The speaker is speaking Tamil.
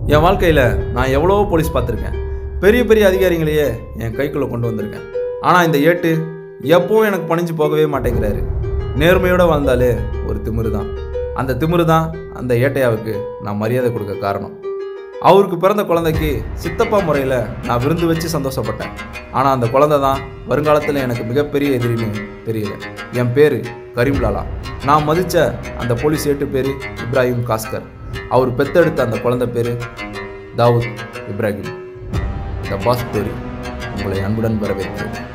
என் வாழ்க்கையில் நான் எவ்வளவோ போலீஸ் பார்த்துருக்கேன் பெரிய பெரிய அதிகாரிகளையே என் கைக்குள்ளே கொண்டு வந்திருக்கேன் ஆனால் இந்த ஏட்டு எப்பவும் எனக்கு பணிஞ்சு போகவே மாட்டேங்கிறாரு நேர்மையோடு வாழ்ந்தாலே ஒரு திமிரு தான் அந்த திமிரு தான் அந்த ஏட்டையாவுக்கு நான் மரியாதை கொடுக்க காரணம் அவருக்கு பிறந்த குழந்தைக்கு சித்தப்பா முறையில் நான் விருந்து வச்சு சந்தோஷப்பட்டேன் ஆனால் அந்த குழந்தை தான் வருங்காலத்தில் எனக்கு மிகப்பெரிய எதிரின்னு தெரியல என் பேர் கரீம்லாலா நான் மதித்த அந்த போலீஸ் ஏட்டு பேர் இப்ராஹிம் காஸ்கர் அவர் பெத்தெடுத்த அந்த குழந்தை பேர் Dawood Ibrahim the boss story உங்களை அன்புடன் வரவேற்கிறேன்